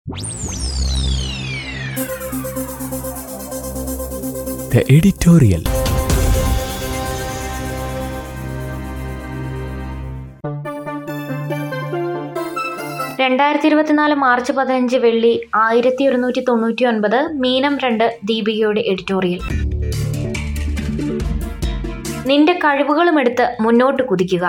The editorial. രണ്ടായിരത്തി ഇരുപത്തിനാല് March പതിനഞ്ച് വെള്ളി ആയിരത്തി ഒരുന്നൂറ്റി തൊണ്ണൂറ്റി ഒൻപത് മീനം രണ്ട് ദീപികയുടെ എഡിറ്റോറിയൽ നിന്റെ കഴിവുകളും എടുത്ത് മുന്നോട്ട് കുതിക്കുക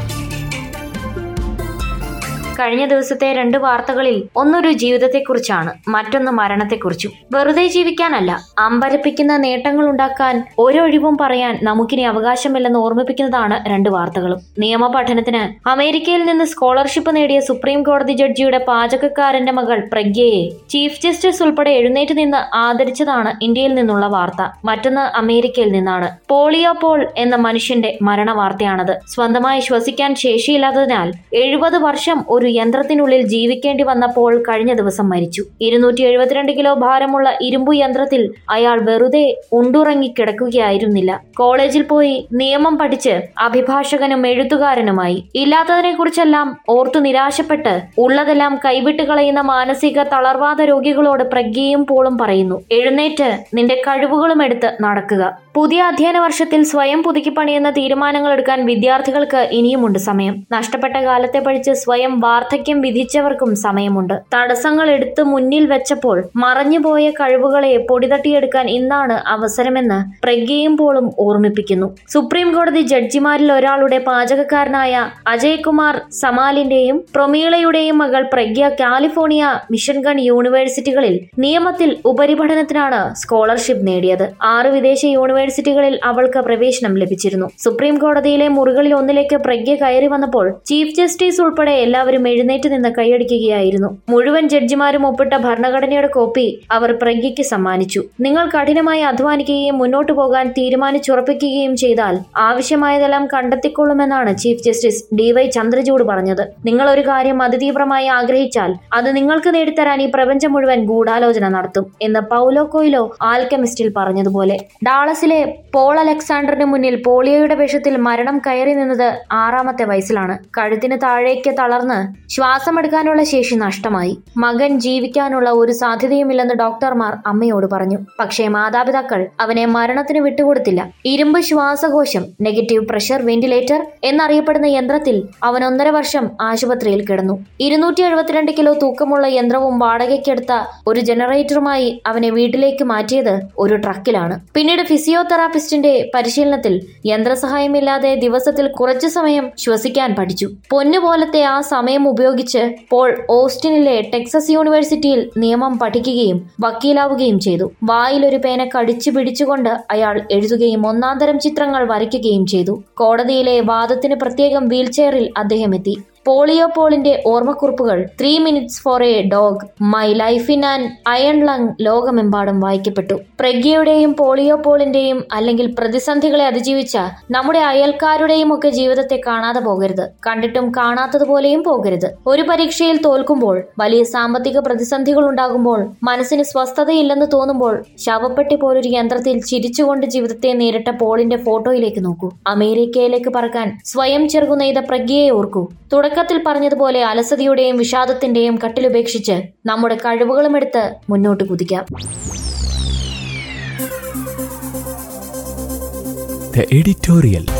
കഴിഞ്ഞ ദിവസത്തെ രണ്ട് വാർത്തകളിൽ ഒന്നൊരു ജീവിതത്തെക്കുറിച്ചാണ് മറ്റൊന്ന് മരണത്തെക്കുറിച്ചും വെറുതെ ജീവിക്കാനല്ല അമ്പരപ്പിക്കുന്ന നേട്ടങ്ങൾ ഉണ്ടാക്കാൻ ഒരൊഴിവും പറയാൻ നമുക്കിനി അവകാശമില്ലെന്ന് ഓർമ്മിപ്പിക്കുന്നതാണ് രണ്ട് വാർത്തകളും നിയമ പഠനത്തിന് അമേരിക്കയിൽ നിന്ന് സ്കോളർഷിപ്പ് നേടിയ സുപ്രീം കോടതി ജഡ്ജിയുടെ പാചകക്കാരന്റെ മകൾ പ്രഗ്യയെ ചീഫ് ജസ്റ്റിസ് ഉൾപ്പെടെ എഴുന്നേറ്റ് നിന്ന് ആദരിച്ചതാണ് ഇന്ത്യയിൽ നിന്നുള്ള വാർത്ത മറ്റൊന്ന് അമേരിക്കയിൽ നിന്നാണ് പോളിയോ പോൾ എന്ന മനുഷ്യന്റെ മരണ വാർത്തയാണത് സ്വന്തമായി ശ്വസിക്കാൻ ശേഷിയില്ലാത്തതിനാൽ എഴുപത് വർഷം ഒരു യന്ത്രത്തിനുള്ളിൽ ജീവിക്കേണ്ടി വന്നപ്പോൾ കഴിഞ്ഞ ദിവസം മരിച്ചു ഇരുന്നൂറ്റി എഴുപത്തിരണ്ട് കിലോ ഭാരമുള്ള ഇരുമ്പു യന്ത്രത്തിൽ അയാൾ വെറുതെ ഉണ്ടുറങ്ങി കിടക്കുകയായിരുന്നില്ല കോളേജിൽ പോയി നിയമം പഠിച്ച് അഭിഭാഷകനും എഴുത്തുകാരനുമായി ഇല്ലാത്തതിനെ കുറിച്ചെല്ലാം ഓർത്തു നിരാശപ്പെട്ട് ഉള്ളതെല്ലാം കൈവിട്ട് കളയുന്ന മാനസിക തളർവാദ രോഗികളോട് പ്രജ്ഞയും പോളും പറയുന്നു എഴുന്നേറ്റ് നിന്റെ കഴിവുകളും എടുത്ത് നടക്കുക പുതിയ അധ്യയന വർഷത്തിൽ സ്വയം പുതുക്കി പണിയുന്ന തീരുമാനങ്ങൾ എടുക്കാൻ വിദ്യാർത്ഥികൾക്ക് ഇനിയുമുണ്ട് സമയം നഷ്ടപ്പെട്ട കാലത്തെ പഴിച്ച് സ്വയം വാർദ്ധക്യം വിധിച്ചവർക്കും സമയമുണ്ട് തടസ്സങ്ങൾ എടുത്ത് മുന്നിൽ വെച്ചപ്പോൾ മറഞ്ഞുപോയ കഴിവുകളെ പൊടിതട്ടിയെടുക്കാൻ ഇന്നാണ് അവസരമെന്ന് പ്രജ്ഞയും പോളും ഓർമ്മിപ്പിക്കുന്നു സുപ്രീം കോടതി ജഡ്ജിമാരിൽ ഒരാളുടെ പാചകക്കാരനായ അജയ് കുമാർ സമാലിന്റെയും പ്രൊമീളയുടെയും മകൾ പ്രഗ്യ കാലിഫോർണിയ മിഷൻഗൺ യൂണിവേഴ്സിറ്റികളിൽ നിയമത്തിൽ ഉപരിപഠനത്തിനാണ് സ്കോളർഷിപ്പ് നേടിയത് ആറ് വിദേശ യൂണിവേഴ്സിറ്റികളിൽ അവൾക്ക് പ്രവേശനം ലഭിച്ചിരുന്നു സുപ്രീം കോടതിയിലെ മുറികളിൽ ഒന്നിലേക്ക് പ്രഗ്യ കയറി വന്നപ്പോൾ ചീഫ് ജസ്റ്റിസ് ഉൾപ്പെടെ എല്ലാവരും എഴുന്നേറ്റ് നിന്ന് കൈയടിക്കുകയായിരുന്നു മുഴുവൻ ജഡ്ജിമാരും ഒപ്പിട്ട ഭരണഘടനയുടെ കോപ്പി അവർ പ്രഗ്യയ്ക്ക് സമ്മാനിച്ചു നിങ്ങൾ കഠിനമായി അധ്വാനിക്കുകയും മുന്നോട്ടു പോകാൻ തീരുമാനിച്ചുറപ്പിക്കുകയും ചെയ്താൽ ആവശ്യമായതെല്ലാം കണ്ടെത്തിക്കൊള്ളുമെന്നാണ് chief justice D Y Chandrachud പറഞ്ഞത് നിങ്ങൾ ഒരു കാര്യം അതിതീവ്രമായി ആഗ്രഹിച്ചാൽ അത് നിങ്ങൾക്ക് നേടിത്തരാൻ ഈ പ്രപഞ്ചം മുഴുവൻ ഗൂഢാലോചന നടത്തും എന്ന് പൗലോ കൊയിലോ ആൽക്കമിസ്റ്റിൽ പറഞ്ഞതുപോലെ ഡാളസിലെ പോൾ അലക്സാണ്ടറിന് മുന്നിൽ പോളിയോയുടെ വിഷത്തിൽ മരണം കയറി നിന്നത് ആറാമത്തെ വയസ്സിലാണ് കഴുത്തിന് താഴേക്ക് തളർന്ന് ശ്വാസമെടുക്കാനുള്ള ശേഷി നഷ്ടമായി മകൻ ജീവിക്കാനുള്ള ഒരു സാധ്യതയുമില്ലെന്ന് ഡോക്ടർമാർ അമ്മയോട് പറഞ്ഞു പക്ഷേ മാതാപിതാക്കൾ അവനെ മരണത്തിന് വിട്ടുകൊടുത്തില്ല ഇരുമ്പ് ശ്വാസകോശം നെഗറ്റീവ് പ്രഷർ വെന്റിലേറ്റർ എന്നറിയപ്പെടുന്ന യന്ത്രത്തിൽ അവൻ ഒന്നര വർഷം ആശുപത്രിയിൽ കിടന്നു ഇരുന്നൂറ്റി എഴുപത്തിരണ്ട് കിലോ തൂക്കമുള്ള യന്ത്രവും വാടകയ്ക്കെടുത്ത ഒരു ജനറേറ്ററുമായി അവനെ വീട്ടിലേക്ക് മാറ്റിയത് ഒരു ട്രക്കിലാണ് പിന്നീട് ഫിസിയോതെറാപ്പിസ്റ്റിന്റെ പരിശീലനത്തിൽ യന്ത്രസഹായമില്ലാതെ ദിവസത്തിൽ കുറച്ചു സമയം ശ്വസിക്കാൻ പഠിച്ചു പൊന്നുപോലത്തെ ആ സമയം ഉപയോഗിച്ച് പോൾ ഓസ്റ്റിനിലെ ടെക്സസ് യൂണിവേഴ്സിറ്റിയിൽ നിയമം പഠിക്കുകയും വക്കീലാവുകയും ചെയ്തു വായിലൊരു പേന കടിച്ചു പിടിച്ചുകൊണ്ട് അയാൾ എഴുതുകയും ഒന്നാന്തരം ചിത്രങ്ങൾ വരയ്ക്കുകയും ചെയ്തു കോടതിയിലെ വാദത്തിന് പ്രത്യേകം വീൽചെയറിൽ അദ്ദേഹം എത്തി പോളിയോ പോളിന്റെ ഓർമ്മക്കുറിപ്പുകൾ three minutes for a dog my life in an iron lung ലോകമെമ്പാടും വായിക്കപ്പെട്ടു പ്രഗ്യയുടെയും പോളിയോ പോളിന്റെയും അല്ലെങ്കിൽ പ്രതിസന്ധികളെ അതിജീവിച്ച നമ്മുടെ അയൽക്കാരുടെയും ഒക്കെ ജീവിതത്തെ കാണാതെ പോകരുത് കണ്ടിട്ടും കാണാത്തതുപോലെയും പോകരുത് ഒരു പരീക്ഷയിൽ തോൽക്കുമ്പോൾ വലിയ സാമ്പത്തിക പ്രതിസന്ധികൾ ഉണ്ടാകുമ്പോൾ മനസ്സിന് സ്വസ്ഥതയില്ലെന്ന് തോന്നുമ്പോൾ ശവപ്പെട്ടി പോലൊരു യന്ത്രത്തിൽ ചിരിച്ചുകൊണ്ട് ജീവിതത്തെ നേരിട്ട പോളിന്റെ ഫോട്ടോയിലേക്ക് നോക്കൂ അമേരിക്കയിലേക്ക് പറക്കാൻ സ്വയം ചെറുകു നെയ്ത പ്രഗ്യയെ ഓർക്കൂ തുടക്കത്തിൽ പറഞ്ഞതുപോലെ അലസതയുടെയും വിഷാദത്തിന്റെയും കട്ടിലുപേക്ഷിച്ച് നമ്മുടെ കഴിവുകളും എടുത്ത് മുന്നോട്ട് കുതിക്കാം The editorial.